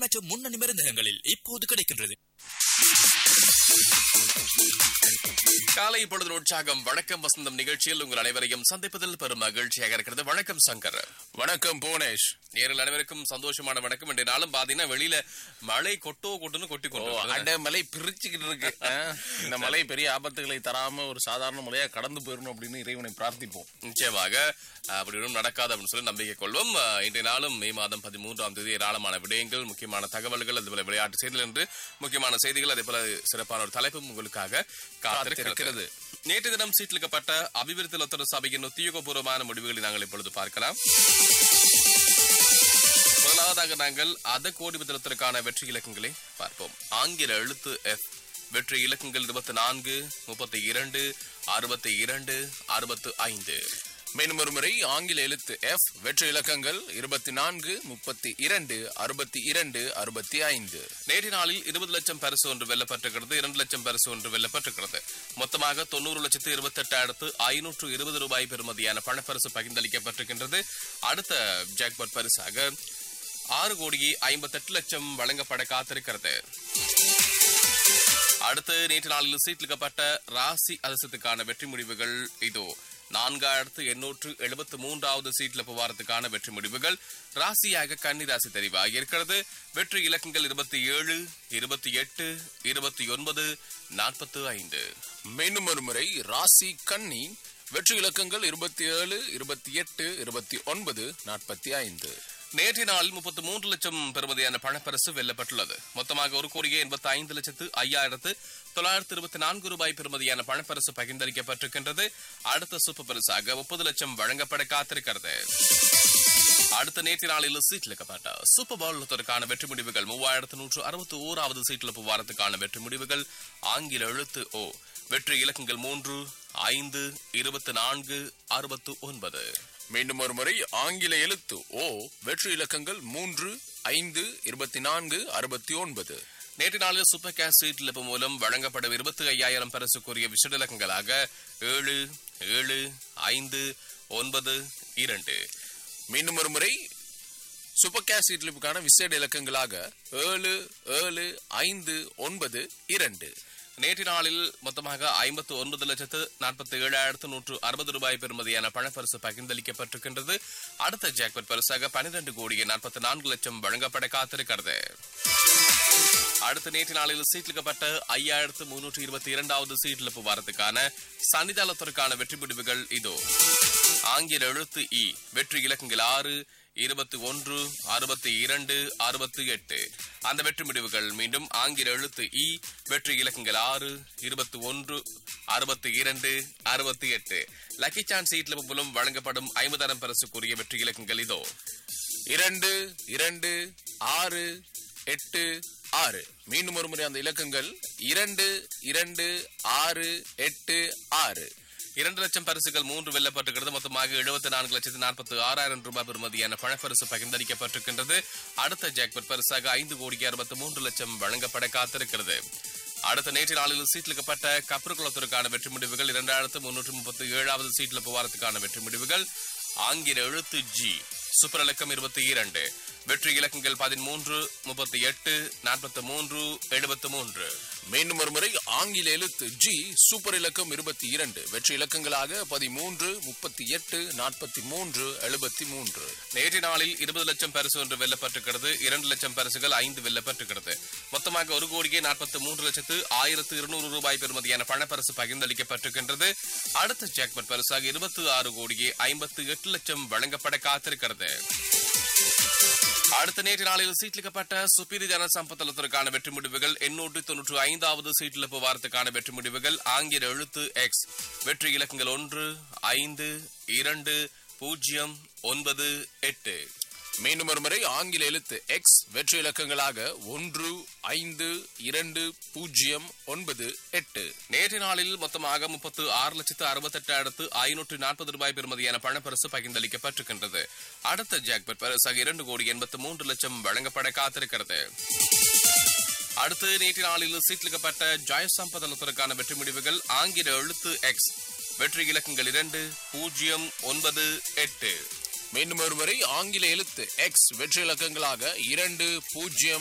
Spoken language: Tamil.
மற்றும் முன்னணி மருந்தகங்களில் இப்போது கிடைக்கின்றது காலை பொழுது உற்சாகம் வணக்கம் வசந்தம் நிகழ்ச்சியில் உங்கள் அனைவரையும் சந்திப்பதில் பெரும் மகிழ்ச்சியாக இருக்கிறது வணக்கம் சங்கர் வணக்கம் புவனேஷ் நேரில் அனைவருக்கும் சந்தோஷமான வணக்கம் இன்றைய நாளும் பாத்தீங்கன்னா வெளியில மழை கொட்டோ கொட்டுன்னு கொட்டி ஓ கொண்டு அண்ட மலை பிரிச்சுக்கிட்டு இருக்கு ஆ, இந்த மலை பெரிய ஆபத்துகளை தராம ஒரு சாதாரண மலையா கடந்து போயிடணும் அப்படின்னு இறைவனை பிரார்த்திப்போம் நிச்சயமாக அஹ், அப்படி ஒன்றும் நடக்காது அப்படின்னு சொல்லி நம்பிக்கை கொள்வோம் அஹ், இன்றைய நாளும் மே மாதம் பதிமூன்றாம் தேதி ஏராளமான விடயங்கள் முக்கியமான தகவல்கள் அதுபோல விளையாட்டு செய்திகள் என்று முக்கியமான செய்திகள் அதே போல சிறப்பான ஒரு தலைப்பும் உங்களுக்காக காத்திருக்கிறது நேற்று தினம் சீட்டிலிக்கப்பட்ட அபிவிருத்தி லத்தர சபையின் உத்தியோகபூர்வமான முடிவுகளை நாங்கள் இப்பொழுது பார்க்கலாம் முதலாவதாக நாங்கள் அத கோடி விதத்திற்கான வெற்றி இலக்கங்களை பார்ப்போம் ஆங்கில எழுத்து எஃப் வெற்றி இலக்கங்கள் இருபத்தி நான்கு முப்பத்தி இரண்டு அறுபத்தி இரண்டு அறுபத்து ஐந்து மேலும் ஒரு முறை ஆங்கில எழுத்து எஃப் வெற்றி இலக்கங்கள் இருபத்தி நான்கு முப்பத்தி இரண்டு அறுபத்தி இரண்டு அறுபத்தி ஐந்து நேற்று நாளில் இருபது லட்சம் பரிசு ஒன்று வெல்லப்பட்டிருக்கிறது இரண்டு லட்சம் பரிசு ஒன்று வெல்லப்பட்டிருக்கிறது மொத்தமாக தொண்ணூறு லட்சத்து இருபத்தி எட்டாயிரத்து ஐநூற்று இருபது ரூபாய் பெறுமதியான பணப்பரிசு பகிர்ந்தளிக்கப்பட்டிருக்கின்றது அடுத்த ஜாக்பாட் பரிசாக ஆறு கோடியே ஐம்பத்தெட்டு லட்சம் வழங்கப்பட காத்திருக்கிறது அடுத்து நேற்று நாளில் சீட்டிலிக்கப்பட்ட ராசி அதிசயத்துக்கான வெற்றி முடிவுகள் இதோ நான்காயிரத்து எண்ணூற்று எழுபத்து மூன்றாவது சீட்ல போவாரத்துக்கான வெற்றி முடிவுகள் ராசியாக கன்னி ராசி தெரிவாகி இருக்கிறது வெற்றி இலக்கங்கள் இருபத்தி ஏழு இருபத்தி எட்டு இருபத்தி ஒன்பது நாற்பத்து ஐந்து மீண்டும் ஒரு முறை ராசி கன்னி வெற்றி இலக்கங்கள் இருபத்தி ஏழு இருபத்தி எட்டு இருபத்தி ஒன்பது நாற்பத்தி ஐந்து நேற்றைய நாளில் முப்பத்து மூன்று லட்சம் பெறுமதியான பணப்பரிசு வெல்லப்பட்டுள்ளது மொத்தமாக ஒரு கோடியே எண்பத்தி ஐந்து லட்சத்து ஐயாயிரத்து தொள்ளாயிரத்து இருபத்தி நான்கு ரூபாய் பெறுமதியான பணப்பரிசு பகிர்ந்தளிக்கப்பட்டிருக்கின்றது அடுத்த சூப்பர் பரிசாக முப்பது லட்சம் வழங்கப்பட காத்திருக்கிறது அடுத்த நேற்று நாளில் சீட்டிலிக்கப்பட்ட சூப்பர் பாலுக்கான வெற்றி முடிவுகள் மூவாயிரத்து நூற்று அறுபத்தி ஓராவது சீட்டில் வாரத்துக்கான வெற்றி முடிவுகள் ஆங்கில எழுத்து ஓ வெற்றி இலக்கங்கள் மூன்று ஐந்து இருபத்தி நான்கு அறுபத்து ஒன்பது மீண்டும் ஒரு முறை ஆங்கில எழுத்து ஓ வெற்றி இலக்கங்கள் மூன்று ஐந்து இருபத்தி நான்கு அறுபத்தி ஒன்பது நேற்று நாளில் சூப்பர் கேஷ் சீட் இழப்பு மூலம் வழங்கப்படும் இருபத்தி ஐயாயிரம் பரிசுக்குரிய விஷட இலக்கங்களாக ஏழு ஏழு ஐந்து ஒன்பது இரண்டு மீண்டும் ஒரு முறை சூப்பர் கேஷ் சீட்லிப்புக்கான விசேட இலக்கங்களாக ஏழு ஏழு ஐந்து ஒன்பது இரண்டு நேற்று நாளில் மொத்தமாக ஐம்பத்து ஒன்பது லட்சத்து நாற்பத்தி ஏழாயிரத்து நூற்று அறுபது ரூபாய் பெறுமதியான பணப்பரிசு பகிர்ந்தளிக்கப்பட்டிருக்கின்றது அடுத்த ஜாக்பட் பரிசாக பனிரெண்டு கோடியே நாற்பத்தி நான்கு லட்சம் வழங்கப்பட காத்திருக்கிறது அடுத்த நேற்று நாளில் சீட்லிக்கப்பட்ட ஐயாயிரத்து முன்னூற்று இருபத்தி இரண்டாவது சீட்டிழப்பு வாரத்துக்கான சன்னிதானத்திற்கான வெற்றி முடிவுகள் இதோ ஆங்கில எழுத்து இ வெற்றி இலக்கங்கள் ஆறு இருபத்தி ஒன்று அறுபத்தி இரண்டு அறுபத்தி எட்டு அந்த வெற்றி முடிவுகள் மீண்டும் ஆங்கில எழுத்து இ வெற்றி இலக்கங்கள் ஆறு இருபத்தி ஒன்று அறுபத்தி இரண்டு அறுபத்தி எட்டு லக்கி சான்ஸ் சீட்ல மூலம் வழங்கப்படும் ஐம்பதாயிரம் பரிசுக்குரிய வெற்றி இலக்கங்கள் இதோ இரண்டு இரண்டு ஆறு எட்டு ஆறு மீண்டும் ஒரு முறை அந்த இலக்கங்கள் இரண்டு இரண்டு ஆறு எட்டு ஆறு இரண்டு லட்சம் பரிசுகள் மூன்று வெல்லப்பட்டிருக்கிறது மொத்தமாக எழுபத்தி நான்கு லட்சத்து நாற்பத்தி ஆறாயிரம் ரூபாய் பெறுமதியான பணப்பரிசு பகிர்ந்தளிக்கப்பட்டிருக்கின்றது அடுத்த ஜாக்பட் பரிசாக ஐந்து கோடிக்கு அறுபத்தி மூன்று லட்சம் வழங்கப்பட காத்திருக்கிறது அடுத்த நேற்று நாளில் சீட்டிலிக்கப்பட்ட கப்பற்குளத்திற்கான வெற்றி முடிவுகள் இரண்டாயிரத்து முன்னூற்று முப்பத்தி ஏழாவது சீட்டில் போவாரத்துக்கான வெற்றி முடிவுகள் ஆங்கில எழுத்து ஜி சூப்பர் இலக்கம் இருபத்தி இரண்டு வெற்றி இலக்கங்கள் பதிமூன்று முப்பத்தி எட்டு நாற்பத்தி மூன்று எழுபத்தி மூன்று மீண்டும் ஒரு முறை ஆங்கில எழுத்து ஜி சூப்பர் இலக்கம் இருபத்தி இரண்டு வெற்றி இலக்கங்களாக பதிமூன்று முப்பத்தி எட்டு நாற்பத்தி மூன்று எழுபத்தி மூன்று நேற்று நாளில் இருபது லட்சம் பரிசு ஒன்று வெல்லப்பட்டிருக்கிறது இரண்டு லட்சம் பரிசுகள் ஐந்து வெல்லப்பட்டிருக்கிறது மொத்தமாக ஒரு கோடியே நாற்பத்தி மூன்று லட்சத்து ஆயிரத்து இருநூறு ரூபாய் பெறுமதியான பணப்பரிசு பகிர்ந்தளிக்கப்பட்டிருக்கின்றது அடுத்த ஜாக்பட் பரிசாக இருபத்தி ஆறு கோடியே ஐம்பத்து எட்டு லட்சம் வழங்கப்பட காத்திருக்கிறது அடுத்த நேற்று நாளில் சீட்லிக்கப்பட்ட சுப்பீரி ஜன சம்பத்தலத்திற்கான வெற்றி முடிவுகள் எண்ணூற்று தொன்னூற்று ஐந்தாவது சீட்டில் வாரத்துக்கான வெற்றி முடிவுகள் ஆங்கில எழுத்து எக்ஸ் வெற்றி இலக்கங்கள் ஒன்று ஐந்து இரண்டு பூஜ்ஜியம் ஒன்பது எட்டு மீண்டும் ஒரு முறை ஆங்கில எழுத்து எக்ஸ் வெற்றி இலக்கங்களாக ஒன்று ஐந்து இரண்டு பூஜ்ஜியம் ஒன்பது எட்டு நேற்று நாளில் மொத்தமாக முப்பத்து ஆறு லட்சத்து அறுபத்தெட்டாயிரத்து ஐநூற்று நாற்பது ரூபாய் பெறுமதியான பணப்பரிசு பகிர்ந்தளிக்கப்பட்டிருக்கின்றது அடுத்த ஜாக்பட் பரிசாக இரண்டு கோடி எண்பத்து மூன்று லட்சம் வழங்கப்பட காத்திருக்கிறது அடுத்து நேற்று நாளில் சீட்லிக்கப்பட்ட ஜாய் சம்பதனத்திற்கான வெற்றி முடிவுகள் ஆங்கில எழுத்து எக்ஸ் வெற்றி இலக்கங்கள் இரண்டு பூஜ்ஜியம் ஒன்பது எட்டு மீண்டும் ஒரு முறை ஆங்கில எழுத்து எக்ஸ் வெற்றி இலக்கங்களாக இரண்டு பூஜ்ஜியம்